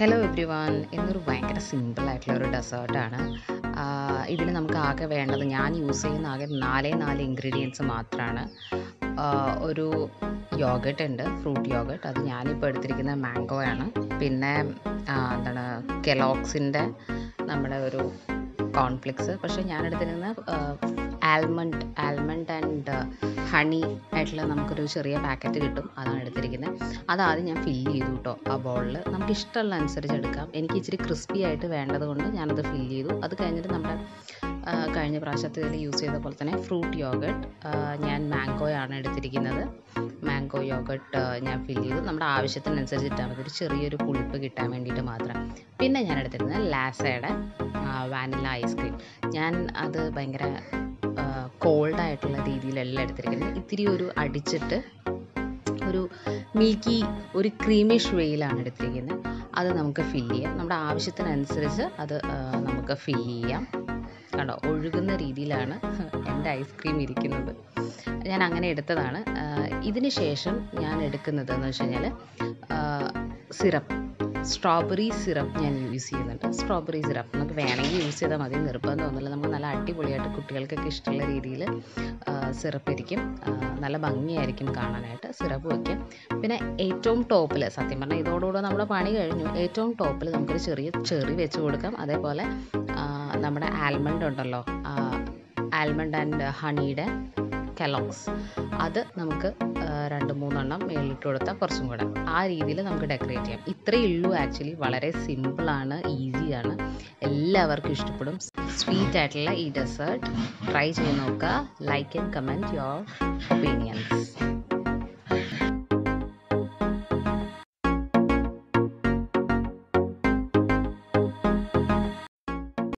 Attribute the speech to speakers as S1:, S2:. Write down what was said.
S1: hello every one ഇന്നൊരു ഭയങ്കര സിമ്പിളായിട്ടുള്ള ഒരു ഡെസേർട്ടാണ് ഇതിന് നമുക്ക് ആകെ വേണ്ടത് ഞാൻ യൂസ് ചെയ്യുന്ന ആകെ നാലേ നാല് ഇൻഗ്രീഡിയൻസ് മാത്രമാണ് ഒരു യോഗട്ട് ഉണ്ട് ഫ്രൂട്ട് യോഗട്ട് അത് ഞാനിപ്പോൾ എടുത്തിരിക്കുന്ന മാംഗോ ആണ് പിന്നെ ആ, എന്താണ് കെലോക്സിൻ്റെ നമ്മുടെ ഒരു കോൺഫ്ലിക്സ് പക്ഷേ ഞാൻ എടുത്തിരുന്നത് ആൽമണ്ട് ആൽമണ്ട് ആൻഡ് ഹണി ആയിട്ടുള്ള നമുക്കൊരു ചെറിയ പാക്കറ്റ് കിട്ടും അതാണ് എടുത്തിരിക്കുന്നത് അതാദ്യം ഞാൻ ഫില്ല് ചെയ്തു കേട്ടോ ആ ബോളിൽ നമുക്ക് ഇഷ്ടമുള്ള അനുസരിച്ച് എടുക്കാം എനിക്ക് ഇച്ചിരി ക്രിസ്പി ആയിട്ട് വേണ്ടത് കൊണ്ട് ഞാനത് ഫില്ല് ചെയ്തു അത് കഴിഞ്ഞിട്ട് നമ്മുടെ ആ, കഴിഞ്ഞ പ്രാവശ്യത്തിൽ ഇതിൽ യൂസ് ചെയ്ത പോലെ തന്നെ ഫ്രൂട്ട് യോഗട്ട് ഞാൻ മാംഗോയാണ് എടുത്തിരിക്കുന്നത് മാംഗോ യോഗട്ട് ഞാൻ ഫില്ല് ചെയ്തു നമ്മുടെ ആവശ്യത്തിനനുസരിച്ച് ഇട്ടാൽ മതി ഒരു ചെറിയൊരു പുളിപ്പ് കിട്ടാൻ വേണ്ടിയിട്ട് മാത്രം പിന്നെ ഞാൻ എടുത്തിരുന്നത് ലാസയുടെ വാനില ഐസ്ക്രീം ഞാൻ അത് ഭയങ്കര കോൾഡ് ആയിട്ടുള്ള രീതിയിലല്ല എടുത്തിരിക്കുന്നത് ഇത്തിരി ഒരു അടിച്ചിട്ട് ഒരു മിൽക്കി ഒരു ക്രീമിഷ് വേയിലാണ് എടുത്തിരിക്കുന്നത് അത് നമുക്ക് ഫില്ല് ചെയ്യാം നമ്മുടെ ആവശ്യത്തിനനുസരിച്ച് അത് ആ, നമുക്ക് ഫില്ല് ചെയ്യാം കണ്ടോ ഒഴുകുന്ന രീതിയിലാണ് എൻ്റെ ഐസ്ക്രീം ഇരിക്കുന്നത് ഞാൻ അങ്ങനെ എടുത്തതാണ് ആ, ഇതിന് ശേഷം ഞാൻ എടുക്കുന്നത് എന്ന് വെച്ച് കഴിഞ്ഞാൽ സിറപ്പ് സ്ട്രോബെറി സിറപ്പ് ഞാൻ യൂസ് ചെയ്യുന്നുണ്ട് സ്ട്രോബെറി സിറപ്പ് നമുക്ക് വേണമെങ്കിൽ യൂസ് ചെയ്താൽ മതി നിർബന്ധമൊന്നുമില്ല നമുക്ക് നല്ല അടിപൊളിയായിട്ട് കുട്ടികൾക്കൊക്കെ ഇഷ്ടമുള്ള രീതിയിൽ സിറപ്പ് ഇരിക്കും ആ, നല്ല ഭംഗിയായിരിക്കും കാണാനായിട്ട് സിറപ്പ് വയ്ക്കാം പിന്നെ ഏറ്റവും ടോപ്പിൽ സത്യം പറഞ്ഞാൽ ഇതോടുകൂടെ നമ്മുടെ പണി കഴിഞ്ഞു ഏറ്റവും ടോപ്പിൽ നമുക്കൊരു ചെറിയ ചെറി വെച്ച് കൊടുക്കാം അതേപോലെ ആ, നമ്മുടെ ആൽമണ്ട് ഉണ്ടല്ലോ ആൽമണ്ട് ആൻഡ് ഹണിയുടെ കെലോക്സ് അത് നമുക്ക് ആ, രണ്ട് മൂന്നെണ്ണം മേളിട്ട് കൊടുത്താൽ കുറച്ചും കൂടെ ആ രീതിയിൽ നമുക്ക് ഡെക്കറേറ്റ് ചെയ്യാം ഇത്രയേ ഉള്ളൂ ആക്ച്വലി വളരെ സിമ്പിളാണ് ഈസിയാണ് എല്ലാവർക്കും ഇഷ്ടപ്പെടും സ്വീറ്റ് ആയിട്ടുള്ള ഈ ഡെസേർട്ട് ട്രൈ ചെയ്ത് നോക്കുക like and comment your opinions